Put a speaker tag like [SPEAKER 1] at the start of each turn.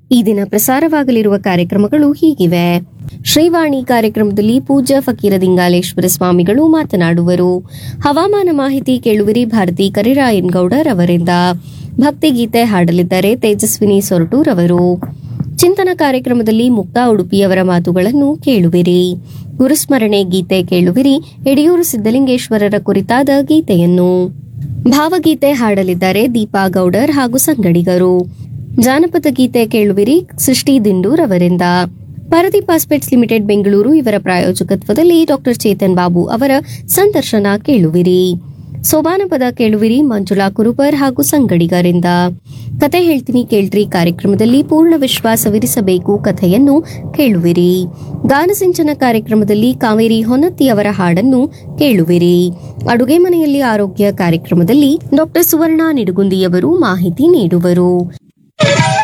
[SPEAKER 1] ಈ ದಿನ ಪ್ರಸಾರವಾಗಲಿರುವ ಕಾರ್ಯಕ್ರಮಗಳು ಹೀಗಿವೆ ಶ್ರೀವಾಣಿ ಕಾರ್ಯಕ್ರಮದಲ್ಲಿ ಪೂಜ್ಯ ಫಕೀರ ದಿಂಗಾಲೇಶ್ವರ ಸ್ವಾಮಿಗಳು ಮಾತನಾಡುವರು ಹವಾಮಾನ ಮಾಹಿತಿ ಕೇಳುವಿರಿ ಭಾರತಿ ಕರಿರಾಯನ್ ಗೌಡರ್ ಅವರಿಂದ ಭಕ್ತಿಗೀತೆ ಹಾಡಲಿದ್ದಾರೆ ತೇಜಸ್ವಿನಿ ಸೊರಟೂರ್ ಅವರು ಚಿಂತನ ಕಾರ್ಯಕ್ರಮದಲ್ಲಿ ಮುಕ್ತಾ ಉಡುಪಿಯವರ ಮಾತುಗಳನ್ನು ಕೇಳುವಿರಿ ಗುರುಸ್ಮರಣೆ ಗೀತೆ ಕೇಳುವಿರಿ ಯಡಿಯೂರು ಸಿದ್ದಲಿಂಗೇಶ್ವರರ ಕುರಿತಾದ ಗೀತೆಯನ್ನು ಭಾವಗೀತೆ ಹಾಡಲಿದ್ದಾರೆ ದೀಪಾ ಗೌಡರ್ ಹಾಗೂ ಸಂಗಡಿಗರು ಜಾನಪದ ಗೀತೆ ಕೇಳುವಿರಿ ಸೃಷ್ಟಿ ದಿಂಡೂರ್ ಅವರಿಂದ ಪಾರದೀಪ್ ಹಾಸ್ಪಿಟ್ಸ್ ಲಿಮಿಟೆಡ್ ಬೆಂಗಳೂರು ಇವರ ಪ್ರಾಯೋಜಕತ್ವದಲ್ಲಿ ಡಾಕ್ಟರ್ ಚೇತನ್ ಬಾಬು ಅವರ ಸಂದರ್ಶನ ಕೇಳುವಿರಿ ಸೋಬಾನ ಪದ ಕೇಳುವಿರಿ ಮಂಜುಳಾ ಕುರುಬರ್ ಹಾಗೂ ಸಂಗಡಿಗರಿಂದ ಕತೆ ಹೇಳ್ತೀನಿ ಕೇಳ್ರಿ ಕಾರ್ಯಕ್ರಮದಲ್ಲಿ ಪೂರ್ಣ ವಿಶ್ವಾಸವಿರಿಸಬೇಕು ಕಥೆಯನ್ನು ಕೇಳುವಿರಿ ಗಾನಸಿಂಚನ ಕಾರ್ಯಕ್ರಮದಲ್ಲಿ ಕಾವೇರಿ ಹೊನ್ನತ್ತಿ ಅವರ ಹಾಡನ್ನು ಕೇಳುವಿರಿ ಅಡುಗೆ ಮನೆಯಲ್ಲಿ ಆರೋಗ್ಯ ಕಾರ್ಯಕ್ರಮದಲ್ಲಿ ಡಾಕ್ಟರ್ ಸುವರ್ಣ ನಿಡುಗುಂದಿಯವರು ಮಾಹಿತಿ ನೀಡುವರು